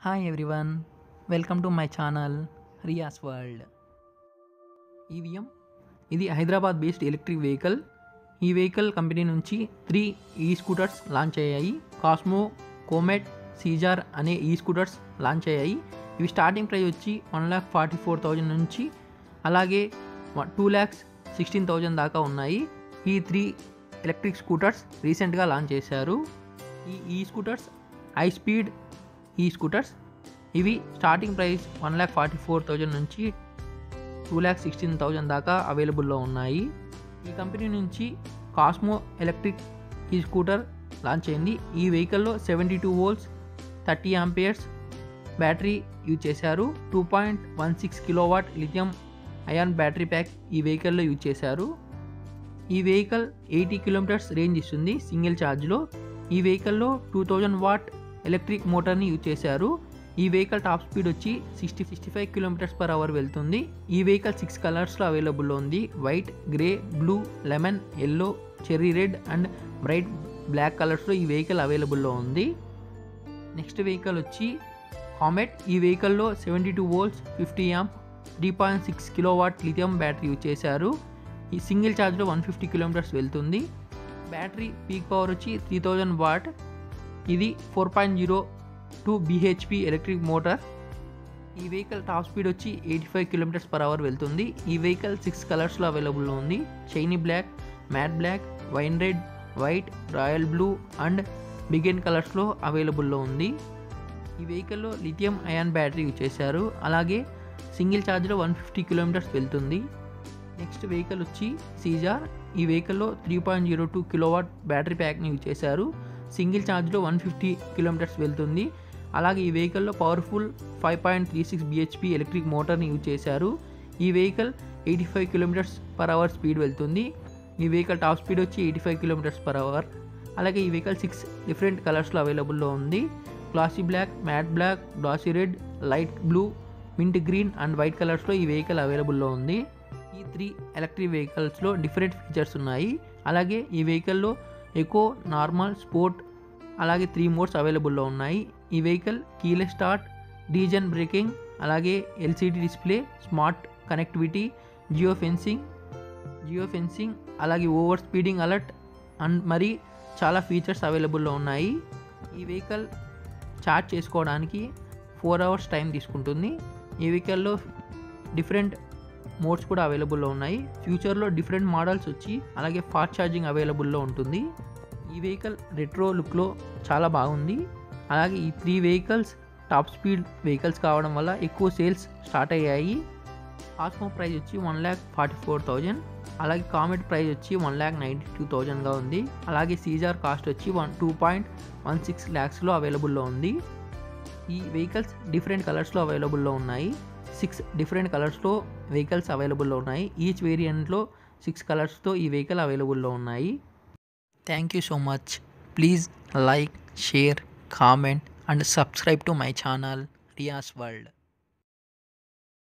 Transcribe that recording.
hi everyone welcome to my channel Riya's world EVM ఇది Hyderabad based electric vehicle ఈ vehicle company నుంచి three ఈ scooters launch అయ్యాయి Cosmo Comet Seizer అనే ఈ స్కూటర్స్ లాంచ్ అయ్యాయి ఇవి స్టార్టింగ్ ప్రైస్ వచ్చి one lakh forty four thousand నుంచి అలాగే టూ ల్యాక్స్ సిక్స్టీన్ థౌజండ్ దాకా ఉన్నాయి ఈ త్రీ ఎలక్ట్రిక్ స్కూటర్స్ రీసెంట్గా లాంచ్ చేశారు ఈ ఈ స్కూటర్స్ హై స్పీడ్ ఈ స్కూటర్స్ ఇవి starting price one lakh forty four thousand నుంచి టూ ల్యాక్ సిక్స్టీన్ థౌజండ్ దాకా అవైలబుల్లో ఉన్నాయి ఈ కంపెనీ నుంచి కాస్మో ఎలక్ట్రిక్ ఈ స్కూటర్ లాంచ్ అయింది ఈ వెహికల్లో seventy two volts thirty amperes battery use చేశారు two point one six kilowatt lithium ion battery pack ఈ వెహికల్లో యూజ్ చేశారు ఈ వెహికల్ ఎయిటీ కిలోమీటర్స్ రేంజ్ ఇస్తుంది సింగిల్ ఛార్జ్లో ఈ వెహికల్లో టూ థౌజండ్ వాట్ ఎలక్ట్రిక్ మోటార్ని యూజ్ చేశారు ఈ వెహికల్ టాప్ స్పీడ్ వచ్చి sixty sixty five kilometres per hour వెళ్తుంది ఈ వెహికల్ సిక్స్ కలర్స్లో అవైలబుల్లో ఉంది white grey blue lemon yellow cherry red and bright black కలర్స్లో ఈ వెహికల్ అవైలబుల్లో ఉంది నెక్స్ట్ వెహికల్ వచ్చి కామెట్ ఈ వెహికల్లో seventy two volts fifty amp three point six kilo watt lithium battery use చేశారు ఈ సింగిల్ ఛార్జ్లో వన్ ఫిఫ్టీ కిలోమీటర్స్ వెళ్తుంది బ్యాటరీ పీక్ పవర్ వచ్చి త్రీ థౌజండ్ వాట్ ఇది four point zero two BHP electric motor ఈ vehicle top speed వచ్చి eighty five kilometres per hour వెళ్తుంది ఈ వెహికల్ సిక్స్ కలర్స్లో అవైలబుల్లో ఉంది shiny black matte black wine red white royal blue and బిగెన్ కలర్స్లో అవైలబుల్లో ఉంది ఈ వెహికల్లో లిథియం అయాన్ బ్యాటరీ యూజ్ చేశారు అలాగే సింగిల్ ఛార్జ్లో వన్ ఫిఫ్టీ కిలోమీటర్స్ వెళ్తుంది నెక్స్ట్ వెహికల్ వచ్చి సీజార్ ఈ వెహికల్లో three point zero two kilowatt battery ప్యాక్ని యూజ్ చేశారు సింగిల్ ఛార్జ్లో వన్ ఫిఫ్టీ కిలోమీటర్స్ వెళ్తుంది అలాగే ఈ వెహికల్లో powerful five point three six BHP electric మోటార్ని యూజ్ చేశారు ఈ vehicle eighty five kilometres per hour speed వెళ్తుంది ఈ వెహికల్ టాప్ స్పీడ్ వచ్చి eighty five kilometres per hour అలాగే ఈ వెహికల్ సిక్స్ డిఫరెంట్ కలర్స్లో అవైలబుల్లో ఉంది glossy black matte black glossy red light blue mint green and white కలర్స్లో ఈ వెహికల్ అవైలబుల్లో ఉంది ఈ త్రీ ఎలక్ట్రిక్ వెహికల్స్లో డిఫరెంట్ ఫీచర్స్ ఉన్నాయి అలాగే ఈ వెహికల్లో ఎకో నార్మల్ స్పోర్ట్ అలాగే త్రీ మోడ్స్ అవైలబుల్లో ఉన్నాయి ఈ వెహికల్ కీలెస్ స్టార్ట్ డీజన్ బ్రేకింగ్ అలాగే LCD display smart connectivity geofencing geofencing అలాగే ఓవర్ స్పీడింగ్ అలర్ట్ అండ్ మరి చాలా ఫీచర్స్ అవైలబుల్లో ఉన్నాయి ఈ వెహికల్ ఛార్జ్ చేసుకోవడానికి ఫోర్ అవర్స్ టైం తీసుకుంటుంది ఈ వెహికల్లో డిఫరెంట్ మోడ్స్ కూడా అవైలబుల్లో ఉన్నాయి ఫ్యూచర్లో డిఫరెంట్ మోడల్స్ వచ్చి అలాగే ఫాస్ట్ ఛార్జింగ్ అవైలబుల్లో ఉంటుంది ఈ వెహికల్ రెట్రో లుక్లో చాలా బాగుంది అలాగే ఈ three vehicles top speed vehicles కావడం వల్ల ఎక్కువ సేల్స్ స్టార్ట్ అయ్యాయి కాస్మో ప్రైస్ వచ్చి one lakh forty four thousand అలాగే కామెట్ ప్రైస్ వచ్చి వన్ ల్యాక్ నైంటీ టూ థౌజండ్గా ఉంది అలాగే సీజార్ కాస్ట్ వచ్చి one two point one six ల్యాక్స్లో అవైలబుల్లో ఉంది ఈ వెహికల్స్ డిఫరెంట్ కలర్స్లో అవైలబుల్లో ఉన్నాయి సిక్స్ డిఫరెంట్ కలర్స్లో వెహికల్స్ అవైలబుల్లో ఉన్నాయి ఈచ్ వేరియంట్లో సిక్స్ కలర్స్తో ఈ వెహికల్ అవైలబుల్లో ఉన్నాయి thank you so much please like share comment and subscribe to my channel Riya's world